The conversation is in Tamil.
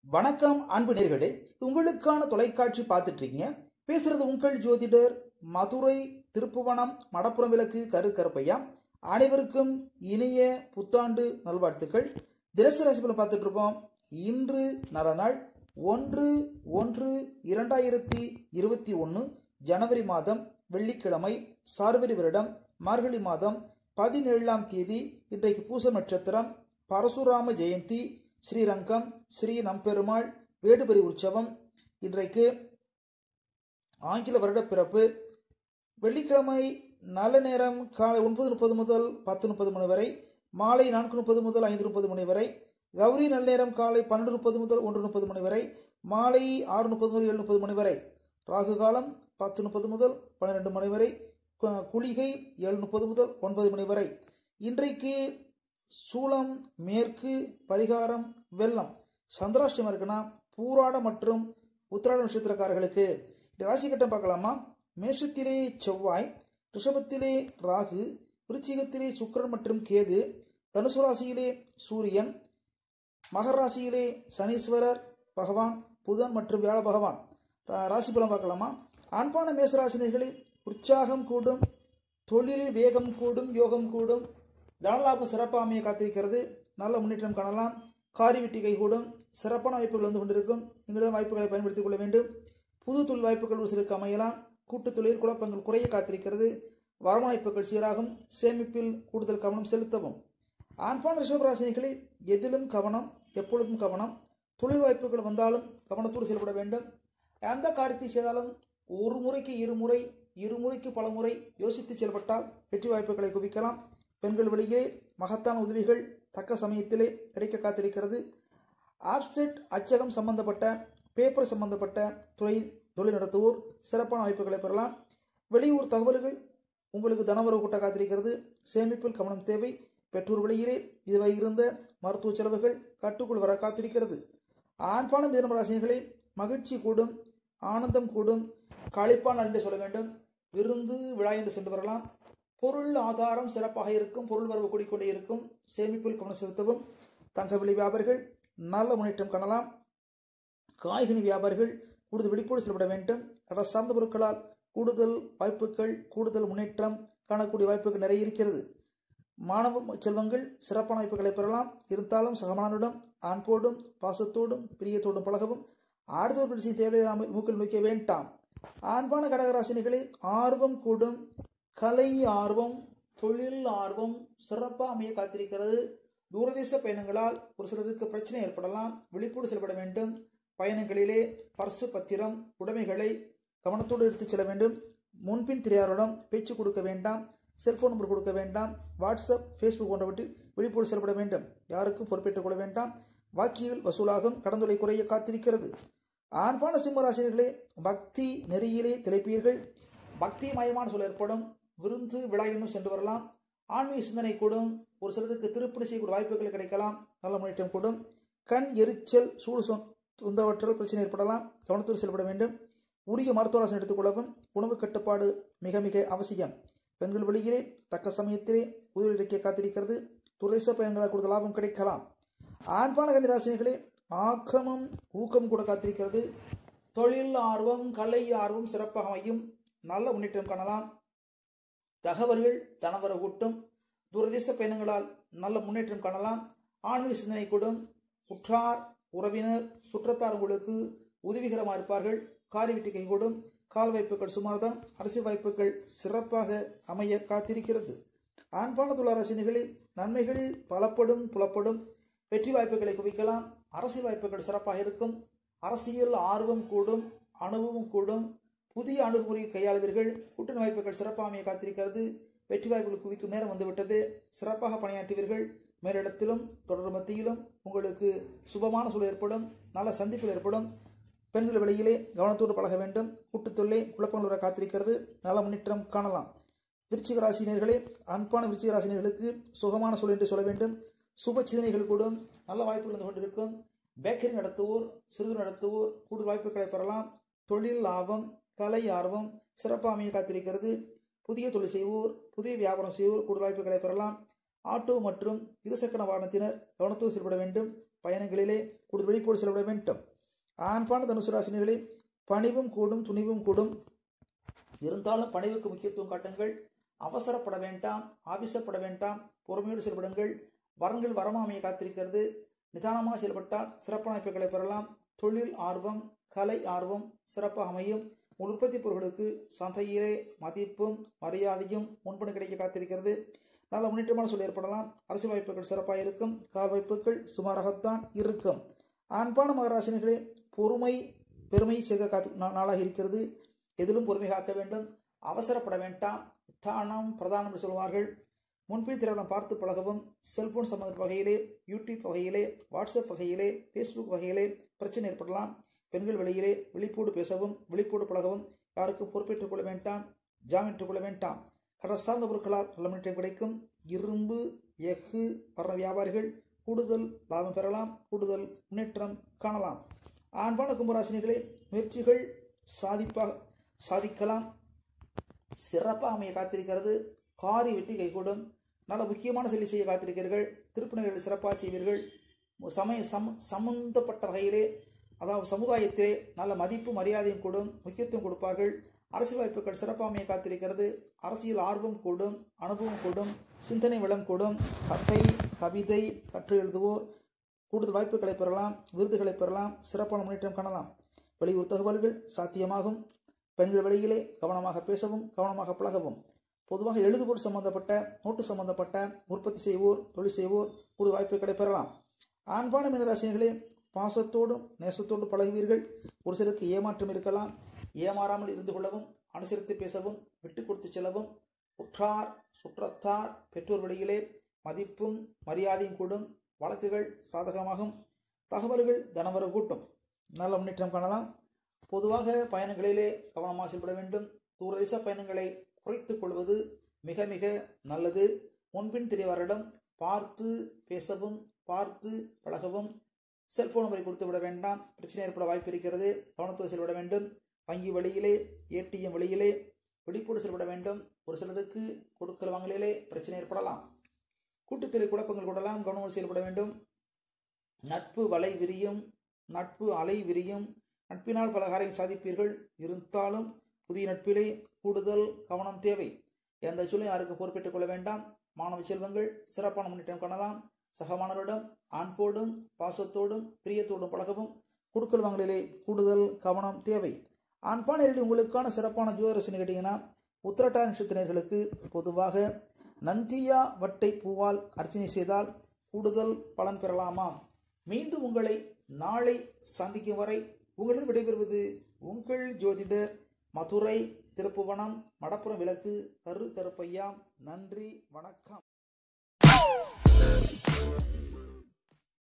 வணக்கம் அன்பு நேர்களே உங்களுக்கான தொலைக்காட்சி பார்த்துட்டு இருக்கீங்க பேசுறது உங்கள் ஜோதிடர் மதுரை திருப்புவனம் மடப்புறம் விளக்கு கரு கருப்பையா அனைவருக்கும் இனிய புத்தாண்டு நல்வாழ்த்துக்கள் தினசரி ராசி பலன் பார்த்துட்டு இருக்கோம் இன்று நல்ல நாள் ஒன்று ஒன்று இரண்டாயிரத்தி இருபத்தி ஒன்று ஜனவரி மாதம் வெள்ளிக்கிழமை சார்வரி வருடம் மார்கழி மாதம் பதினேழாம் தேதி இன்றைக்கு பூச நட்சத்திரம் பரசுராம ஜெயந்தி ஸ்ரீரங்கம் ஸ்ரீ நம்பெருமாள் வேடுபரி உற்சவம் இன்றைக்கு ஆங்கில வருட பிறப்பு வெள்ளிக்கிழமை நல்ல நேரம் காலை ஒன்பது முப்பது முதல் பத்து முப்பது மணி வரை மாலை நான்கு முப்பது முதல் ஐந்து முப்பது மணி வரை கௌரி நல்ல நேரம் காலை பன்னெண்டு முப்பது முதல் ஒன்று முப்பது மணி வரை மாலை ஆறு முப்பது முதல் ஏழு முப்பது மணி வரை ராகு காலம் பத்து முப்பது முதல் பன்னிரெண்டு மணி வரை கு- குளிகை ஏழு முப்பது முதல் ஒன்பது மணி வரை இன்றைக்கு சூலம் மேற்கு பரிகாரம் வெள்ளம் சந்திராஷ்டமம் இருக்குன்னா பூராட மற்றும் உத்திராட நட்சத்திரக்காரர்களுக்கு இந்த ராசி கட்டம் பார்க்கலாமா மேஷத்திலே செவ்வாய் ரிஷபத்திலே ராகு விருச்சிகத்திலே சுக்கிரன் மற்றும் கேது தனுசு ராசியிலே சூரியன் மகர ராசியிலே சனீஸ்வரர் பகவான் புதன் மற்றும் வியாழ பகவான் ரா- ராசி பலம் பார்க்கலாமா ஆண்பான மேசராசினிகளில் உற்சாகம் கூடும் தொழில் வேகம் கூடும் யோகம் கூடும் தனலாபம் சிறப்பாக அமைய காத்திருக்கிறது நல்ல முன்னேற்றம் காணலாம் காரி வெட்டி கைகூடும் சிறப்பான வாய்ப்புகள் வந்து கொண்டிருக்கும் எங்களிடம் வாய்ப்புகளை பயன்படுத்திக் கொள்ள வேண்டும் புது தொழில் வாய்ப்புகள் ஒரு சிலருக்கு அமையலாம் கூட்டுத் தொழில் குழப்பங்கள் குறைய காத்திருக்கிறது வரவணைப்புகள் சீராகும் சேமிப்பில் கூடுதல் கவனம் செலுத்தவும் ஆண்பான ரிஷபராசினிகளில் எதிலும் கவனம் எப்பொழுதும் கவனம் தொழில் வாய்ப்புகள் வந்தாலும் கவனத்தோடு செயல்பட வேண்டும் எந்த காரியத்தை செய்தாலும் ஒரு முறைக்கு இருமுறை இருமுறைக்கு பல முறை யோசித்து செயல்பட்டால் வெற்றி வாய்ப்புகளை குவிக்கலாம் பெண்கள் வழியே மகத்தான உதவிகள் தக்க சமயத்திலே கிடைக்க காத்திருக்கிறது ஆப்செட் அச்சகம் சம்பந்தப்பட்ட பேப்பர் சம்பந்தப்பட்ட துறை தொழில் நடத்துவோர் சிறப்பான வாய்ப்புகளை பெறலாம் வெளியூர் தகவல்கள் உங்களுக்கு தனவரவு கூட்ட காத்திருக்கிறது சேமிப்பில் கவனம் தேவை பெற்றோர் வழியிலே இதுவரை இருந்த மருத்துவ செலவுகள் கட்டுக்குள் வர காத்திருக்கிறது ஆண்பான மிதனம் ராசினிகளே மகிழ்ச்சி கூடும் ஆனந்தம் கூடும் களிப்பான் என்று சொல்ல வேண்டும் விருந்து விழா என்று சென்று வரலாம் பொருள் ஆதாரம் சிறப்பாக இருக்கும் பொருள் வரவு கூடிக்கொண்டே இருக்கும் சேமிப்பில் கவனம் செலுத்தவும் தங்க விலை வியாபாரிகள் நல்ல முன்னேற்றம் காணலாம் காய்கனி வியாபாரிகள் கூடுதல் விழிப்போடு செயல்பட வேண்டும் கடை சார்ந்த பொருட்களால் கூடுதல் வாய்ப்புகள் கூடுதல் முன்னேற்றம் காணக்கூடிய வாய்ப்புகள் நிறைய இருக்கிறது மாணவ செல்வங்கள் சிறப்பான வாய்ப்புகளை பெறலாம் இருந்தாலும் சகமானுடன் அன்போடும் பாசத்தோடும் பிரியத்தோடும் பழகவும் ஆடுதல் பிடிச்சி தேவையில்லாமல் மூக்கில் வைக்க வேண்டாம் ஆண்பான கடகராசினிகளே ஆர்வம் கூடும் கலை ஆர்வம் தொழில் ஆர்வம் சிறப்பாக அமைய காத்திருக்கிறது தூரதேச பயணங்களால் ஒரு சிலருக்கு பிரச்சனை ஏற்படலாம் விழிப்போடு செயல்பட வேண்டும் பயணங்களிலே பர்சு பத்திரம் உடைமைகளை கவனத்தோடு எடுத்துச் செல்ல வேண்டும் முன்பின் தெரியாதவரிடம் பேச்சு கொடுக்க வேண்டாம் செல்போன் நம்பர் கொடுக்க வேண்டாம் வாட்ஸ்அப் ஃபேஸ்புக் போன்றவற்றில் விழிப்போடு செயல்பட வேண்டும் யாருக்கும் பொறுப்பேற்றுக் கொள்ள வேண்டாம் வாக்கியில் வசூலாகும் கடந்துரை குறைய காத்திருக்கிறது ஆண்பான சிம்மராசினியர்களே பக்தி நெறியிலே திளைப்பீர்கள் பக்தி மயமான சூழல் ஏற்படும் விருந்து விழா இன்னும் சென்று வரலாம் ஆன்மீக சிந்தனை கூடும் ஒரு சிலருக்கு திருப்பணி செய்யக்கூடிய வாய்ப்புகள் கிடைக்கலாம் நல்ல முன்னேற்றம் கூடும் கண் எரிச்சல் சூடு சொ- தொந்தவற்றால் பிரச்சனை ஏற்படலாம் கவனத்தோடு செயல்பட வேண்டும் உரிய மருத்துவ ஆலோசனை எடுத்துக்கொள்ளவும் உணவு கட்டுப்பாடு மிக மிக அவசியம் பெண்கள் வழியிலே தக்க சமயத்திலே உதவி கிடைக்க காத்திருக்கிறது துரதேச பயணங்களால் கூடுதல் லாபம் கிடைக்கலாம் ஆண்பான கன்னிராசினிகளே ஆக்கமும் ஊக்கம் கூட காத்திருக்கிறது தொழில் ஆர்வம் கலை ஆர்வம் சிறப்பாக அமையும் நல்ல முன்னேற்றம் காணலாம் தகவல்கள் தனவர ஊட்டும் தூரதேச பயணங்களால் நல்ல முன்னேற்றம் காணலாம் ஆன்மீக சிந்தனை கூடும் உற்றார் உறவினர் சுற்றத்தார் உங்களுக்கு உதவிகரமாக இருப்பார்கள் காரி வெட்டி கைகூடும் கால் வாய்ப்புகள் சுமார்தான் அரசியல் வாய்ப்புகள் சிறப்பாக அமைய காத்திருக்கிறது ஆண்பான துளாராசினிகளில் நன்மைகள் பலப்படும் புலப்படும் வெற்றி வாய்ப்புகளை குவிக்கலாம் அரசியல் வாய்ப்புகள் சிறப்பாக இருக்கும் அரசியல் ஆர்வம் கூடும் அனுபவம் கூடும் புதிய அணுகுமுறையை கையாளுவீர்கள் கூட்டணி வாய்ப்புகள் சிறப்பாக அமைய காத்திருக்கிறது வெற்றி வாய்ப்புகள் குவிக்கும் நேரம் வந்துவிட்டது சிறப்பாக பணியாற்றுவீர்கள் மேலிடத்திலும் தொடர் மத்தியிலும் உங்களுக்கு சுபமான சூழல் ஏற்படும் நல்ல சந்திப்பில் ஏற்படும் பெண்கள் வெளியிலே கவனத்தோடு பழக வேண்டும் கூட்டுத் தொல்லை குழப்பங்கள் வர காத்திருக்கிறது நல்ல முன்னேற்றம் காணலாம் விருச்சிக ராசினியர்களே அன்பான விருச்சிக ராசினியர்களுக்கு சுகமான சூழல் என்று சொல்ல வேண்டும் சுப சிந்தனைகள் கூடும் நல்ல வாய்ப்புகள் வந்து கொண்டிருக்கும் பேக்கரி நடத்துவோர் சிறுது நடத்துவோர் கூடுதல் வாய்ப்புகளை பெறலாம் தொழில் லாபம் கலை ஆர்வம் சிறப்பாக அமைய காத்திருக்கிறது புதிய தொழில் செய்வோர் புதிய வியாபாரம் செய்வோர் கூடுதல் வாய்ப்புகளை பெறலாம் ஆட்டோ மற்றும் இருசக்கர வாகனத்தினர் கவனத்தோடு செயல்பட வேண்டும் பயணங்களிலே கூடுதல் வெளிப்போடு செலவிட வேண்டும் ஆண்பான தனுசு ராசினிகளே பணிவும் கூடும் துணிவும் கூடும் இருந்தாலும் பணிவுக்கு முக்கியத்துவம் காட்டுங்கள் அவசரப்பட வேண்டாம் ஆபிசப்பட வேண்டாம் பொறுமையோடு செயல்படுங்கள் வரங்கள் வரமாமையை காத்திருக்கிறது நிதானமாக செயல்பட்டால் சிறப்பான வாய்ப்புகளை பெறலாம் தொழில் ஆர்வம் கலை ஆர்வம் சிறப்பாக அமையும் உங்கள் உற்பத்தி பொருட்களுக்கு சந்தையிலே மதிப்பும் மரியாதையும் முன்பணி கிடைக்க காத்திருக்கிறது நல்ல முன்னேற்றமான சூழல் ஏற்படலாம் அரசியல் வாய்ப்புகள் சிறப்பாக இருக்கும் கால் வாய்ப்புகள் சுமாராகத்தான் இருக்கும் அன்பான மகராசினிகளே பொறுமை பெருமை சேர்க்க காத்து நா- நாளாக இருக்கிறது எதிலும் பொறுமை காக்க வேண்டும் அவசரப்பட வேண்டாம் தானம் பிரதானம் என்று சொல்வார்கள் முன்பின் திரைப்படம் பார்த்து பழகவும் செல்போன் சம்பந்த வகையிலே யூடியூப் வகையிலே வாட்ஸ்அப் வகையிலே ஃபேஸ்புக் வகையிலே பிரச்சனை ஏற்படலாம் பெண்கள் வெளியிலே விழிப்போடு பேசவும் விழிப்போடு பழகவும் யாருக்கும் பொறுப்பேற்றுக் கொள்ள வேண்டாம் ஜாமீன் கொள்ள வேண்டாம் கடல் சார்ந்த பொருட்களால் நல்ல முன்னேற்றம் கிடைக்கும் இரும்பு எஃகு வர்ண வியாபாரிகள் கூடுதல் லாபம் பெறலாம் கூடுதல் முன்னேற்றம் காணலாம் ஆண்பான கும்பராசினிகளே முயற்சிகள் சாதிப்பாக சாதிக்கலாம் சிறப்பாக அமைய காத்திருக்கிறது காரி வெட்டி கைகூடும் நல்ல முக்கியமான செயலை செய்ய காத்திருக்கிறீர்கள் திருப்பினர்கள் சிறப்பாக செய்வீர்கள் சமய சம் சம்பந்தப்பட்ட வகையிலே அதாவது சமுதாயத்திலே நல்ல மதிப்பு மரியாதையும் கூடும் முக்கியத்துவம் கொடுப்பார்கள் அரசியல் வாய்ப்புகள் சிறப்பாக அமைய காத்திருக்கிறது அரசியல் ஆர்வம் கூடும் அனுபவம் கூடும் சிந்தனை வளம் கூடும் கதை கவிதை கற்று எழுதுவோர் கூடுதல் வாய்ப்புகளை பெறலாம் விருதுகளை பெறலாம் சிறப்பான முன்னேற்றம் காணலாம் வெளியூர் தகவல்கள் சாத்தியமாகும் பெண்கள் வெளியிலே கவனமாக பேசவும் கவனமாக பழகவும் பொதுவாக எழுதுபொருள் சம்பந்தப்பட்ட நோட்டு சம்பந்தப்பட்ட உற்பத்தி செய்வோர் தொழில் செய்வோர் கூடுதல் வாய்ப்புகளை பெறலாம் ஆண்பான மீனராசினிகளே பாசத்தோடும் நேசத்தோடும் பழகுவீர்கள் ஒரு சிலருக்கு ஏமாற்றம் இருக்கலாம் ஏமாறாமல் இருந்து கொள்ளவும் அனுசரித்து பேசவும் விட்டு கொடுத்து செல்லவும் உற்றார் சுற்றத்தார் பெற்றோர் வெளியிலே மதிப்பும் மரியாதையும் கூடும் வழக்குகள் சாதகமாகும் தகவல்கள் தனவர கூட்டும் நல்ல முன்னேற்றம் காணலாம் பொதுவாக பயணங்களிலே கவனமாக செயல்பட வேண்டும் தூரதேச பயணங்களை குறைத்துக் கொள்வது மிக மிக நல்லது முன்பின் தெரியவரிடம் பார்த்து பேசவும் பார்த்து பழகவும் செல்போன் நம்பரை கொடுத்து விட வேண்டாம் பிரச்சனை ஏற்பட வாய்ப்பு இருக்கிறது கவனத்தோடு செயல்பட வேண்டும் வங்கி வழியிலே ஏடிஎம் வழியிலே வெடிப்போடு செயல்பட வேண்டும் ஒரு சிலருக்கு கொடுக்கல் வாங்கலிலே பிரச்சனை ஏற்படலாம் கூட்டுத்தொழில் குழப்பங்கள் கூடலாம் கவனமாக செயல்பட வேண்டும் நட்பு வலை விரியும் நட்பு அலை விரியும் நட்பினால் பல காரியம் சாதிப்பீர்கள் இருந்தாலும் புதிய நட்பிலே கூடுதல் கவனம் தேவை எந்த சொல்லையும் யாருக்கு பொறுப்பேற்றுக் கொள்ள வேண்டாம் மாணவ செல்வங்கள் சிறப்பான முன்னேற்றம் காணலாம் சக மாணவரிடம் அன்போடும் பாசத்தோடும் பிரியத்தோடும் பழகவும் கொடுக்கல் வாங்கலிலே கூடுதல் கவனம் தேவை ஆண்பானையில் உங்களுக்கான சிறப்பான ஜோதிரசனை கேட்டீங்கன்னா உத்திரட்டா நட்சத்திரர்களுக்கு பொதுவாக நந்தியா வட்டை பூவால் அர்ச்சனை செய்தால் கூடுதல் பலன் பெறலாமா மீண்டும் உங்களை நாளை சந்திக்கும் வரை உங்களது விடைபெறுவது உங்கள் ஜோதிடர் மதுரை திருப்புவனம் மடப்புறம் விளக்கு கரு கருப்பையா நன்றி வணக்கம்